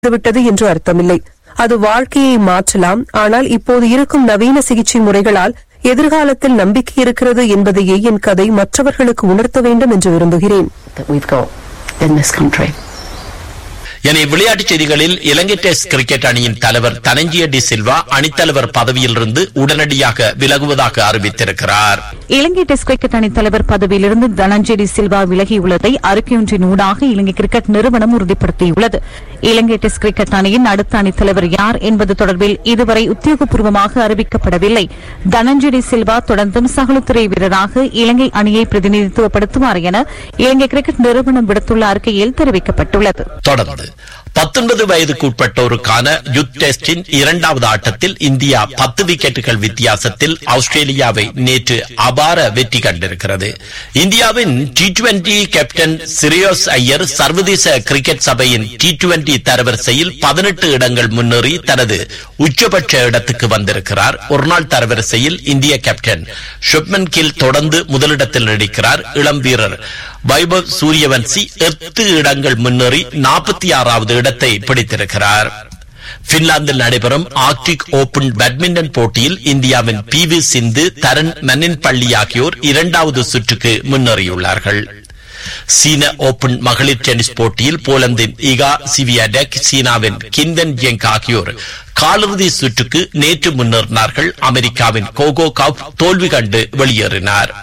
விட்டது என்று அர்த்தமில்லை அது வாழ்க்கையை மாற்றலாம் ஆனால் இப்போது இருக்கும் நவீன சிகிச்சை முறைகளால் எதிர்காலத்தில் நம்பிக்கை இருக்கிறது என்பதையே என் கதை மற்றவர்களுக்கு உணர்த்த வேண்டும் என்று விரும்புகிறேன் that we've got in this country. என விளையாட்டுச் செய்திகளில் இலங்கை டெஸ்ட் கிரிக்கெட் அணியின் தலைவர் தனஞ்சிய டி சில்வா அணித்தலைவர் பதவியிலிருந்து உடனடியாக விலகுவதாக அறிவித்திருக்கிறார் இலங்கை டெஸ்ட் கிரிக்கெட் அணித் தலைவர் பதவியிலிருந்து தனஞ்சேரி சில்வா விலகியுள்ளதை அறிக்கையொன்றின் ஊடாக இலங்கை கிரிக்கெட் நிறுவனம் உறுதிப்படுத்தியுள்ளது இலங்கை டெஸ்ட் கிரிக்கெட் அணியின் அடுத்த அணித் தலைவர் யார் என்பது தொடர்பில் இதுவரை உத்தியோகபூர்வமாக அறிவிக்கப்படவில்லை தனஞ்சேரி சில்வா தொடர்ந்தும் சகலுத்துறை வீரராக இலங்கை அணியை பிரதிநிதித்துவப்படுத்துவார் என இலங்கை கிரிக்கெட் நிறுவனம் விடுத்துள்ள அறிக்கையில் தெரிவிக்கப்பட்டுள்ளது தொடர்ந்து பத்தொன்பது வயதுக்கு உட்பட்டோருக்கான யுத் டெஸ்டின் இரண்டாவது ஆட்டத்தில் இந்தியா பத்து விக்கெட்டுகள் வித்தியாசத்தில் ஆஸ்திரேலியாவை நேற்று அபார வெற்றி கண்டிருக்கிறது இந்தியாவின் T twenty captain Shreyas Iyer சர்வதேச கிரிக்கெட் சபையின் டி டுவெண்டி தரவரிசையில் பதினெட்டு இடங்கள் முன்னேறி தனது உச்சபட்ச இடத்துக்கு வந்திருக்கிறார் ஒருநாள் தரவரிசையில் இந்திய கேப்டன் ஷுப்மன் கில் தொடர்ந்து முதலிடத்தில் நீடிக்கிறார் இளம் வீரர் வைபவ் சூரியவன்சி எட்டு இடங்கள் முன்னேறி நாற்பத்தி ஆறாவது இடத்தை பிடித்திருக்கிறார் பின்லாந்தில் நடைபெறும் ஆர்டிக் ஓபன் பேட்மிண்டன் போட்டியில் இந்தியாவின் பி வி சிந்து தரன் மனின் பள்ளி ஆகியோர் இரண்டாவது சுற்றுக்கு முன்னேறியுள்ளார்கள் சீன ஓபன் மகளிர் டென்னிஸ் போட்டியில் போலந்தின் இகா சிவியாடெக் சீனாவின் கிந்தன் ஜெங் ஆகியோர் காலிறுதி சுற்றுக்கு நேற்று முன்னேறினார்கள் அமெரிக்காவின் கோகோ கப் தோல்வி கண்டு வெளியேறினார்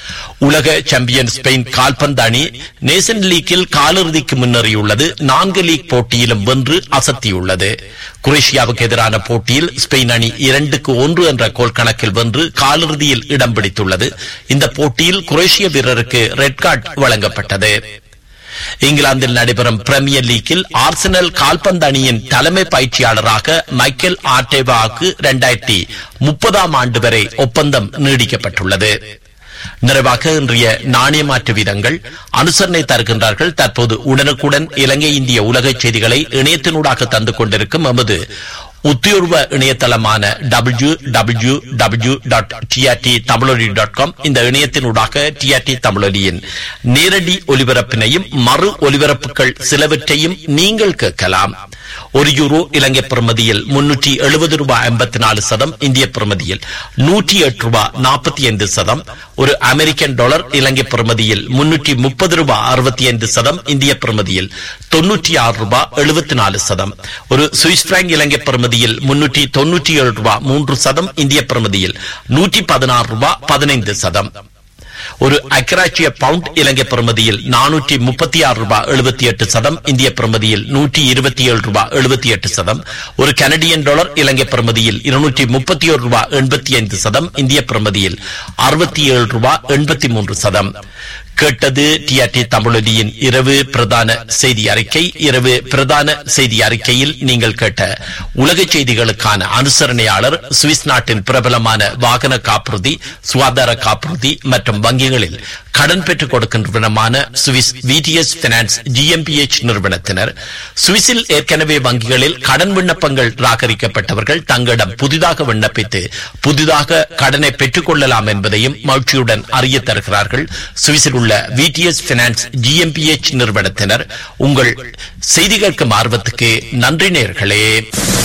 உலக சாம்பியன் ஸ்பெயின் கால்பந்து அணி நேஷன் லீக்கில் காலிறுதிக்கு முன்னேறியுள்ளது நான்கு லீக் போட்டியிலும் வென்று அசத்தியுள்ளது குரேஷியாவுக்கு எதிரான போட்டியில் ஸ்பெயின் அணி இரண்டுக்கு ஒன்று என்ற கோல் கணக்கில் வென்று காலிறுதியில் இடம் பிடித்துள்ளது இந்த போட்டியில் குரேஷிய வீரருக்கு ரெட் கார்டு வழங்கப்பட்டது இங்கிலாந்தில் நடைபெறும் பிரீமியர் லீக்கில் ஆர்சனல் கால்பந்து அணியின் தலைமை பயிற்சியாளராக மைக்கேல் ஆர்டேவாவுக்கு இரண்டாயிரத்தி முப்பதாம் ஆண்டு வரை ஒப்பந்தம் நீடிக்கப்பட்டுள்ளது நிறைவாக இன்றைய நாணய மாற்று வீதங்கள் அனுசரணை தருகின்றார்கள் தற்போது உடனுக்குடன் இலங்கை இந்திய உலக செய்திகளை இணையத்தினூடாக தந்து கொண்டிருக்கும் எமது உத்தியோர்வ இணையதளமான W W W dot T R T Tamiloli dot com இந்த இணையத்தினூடாக டிஆர்டி தமிழொலியின் நேரடி ஒலிபரப்பினையும் மறு ஒலிபரப்புகள் சிலவற்றையும் நீங்கள் கேட்கலாம் ஒரு யூரோ இலங்கை பிரமதியில் முன்னூற்றி எழுபது ரூபாய் ஐம்பத்தி நாலு சதம் இந்திய பிரமதியில் நூற்றி எட்டு ரூபாய் நாற்பத்தி ஐந்து சதம் ஒரு அமெரிக்கன் டாலர் இலங்கை பிரமதியில் முன்னூற்றி முப்பது ரூபாய் அறுபத்தி ஐந்து சதம் இந்திய பிரமதியில் தொன்னூற்றி ஆறு ரூபாய் எழுபத்தி நாலு சதம் ஒரு சுவிஸ் பிராங்க் இலங்கை பிரமதியில் முன்னூற்றி தொன்னூற்றி ஏழு ரூபாய் மூன்று சதம் இந்திய பிரமதியில் நூற்றி பதினாறு ரூபாய் பதினைந்து சதம் ஒரு அக்கராச்சிய பவுண்ட் இலங்கை பிரமதியில் நானூற்றி முப்பத்தி ஆறு ரூபாய் எழுபத்தி எட்டு சதம் இந்திய பிரமதியில் நூற்றி இருபத்தி ஏழு ரூபாய் எழுபத்தி எட்டு சதம் ஒரு கனடியன் டாலர் இலங்கை பிரமதியில் இருநூற்றி முப்பத்தி ஒரு ரூபாய் எண்பத்தி ஐந்து சதம் இந்திய பிரமதியில் அறுபத்தி ஏழு ரூபாய் எண்பத்தி மூன்று சதம் கேட்டது டிஆர்டி தமிழொலியின் இரவு பிரதான செய்தி அறிக்கை இரவு பிரதான செய்தி அறிக்கையில் நீங்கள் கேட்ட உலக செய்திகளுக்கான அனுசரணையாளர் சுவிஸ் நாட்டின் பிரபலமான வாகன காப்புறுதி சுகாதார காப்புறுதி மற்றும் வங்கிகளில் கடன் பெற்றுக் கொடுக்கின்றனமான சுவிஸ் விடிஎஸ் பினான்ஸ் ஜிஎம்பிஎச் நிறுவனத்தினர் சுவிஸில் ஏற்கனவே வங்கிகளில் கடன் விண்ணப்பங்கள் ராகரிக்கப்பட்டவர்கள் தங்களிடம் புதிதாக விண்ணப்பித்து புதிதாக கடனை பெற்றுக் கொள்ளலாம் என்பதையும் மகிழ்ச்சியுடன் அறிய தருகிறார்கள் சுவிஸில் உள்ள விடிஎஸ் பினான்ஸ் ஜிஎம்பிஎச் நிறுவனத்தினர் உங்கள் செய்தி கேட்கும் ஆர்வத்துக்கு நன்றி நேர்களே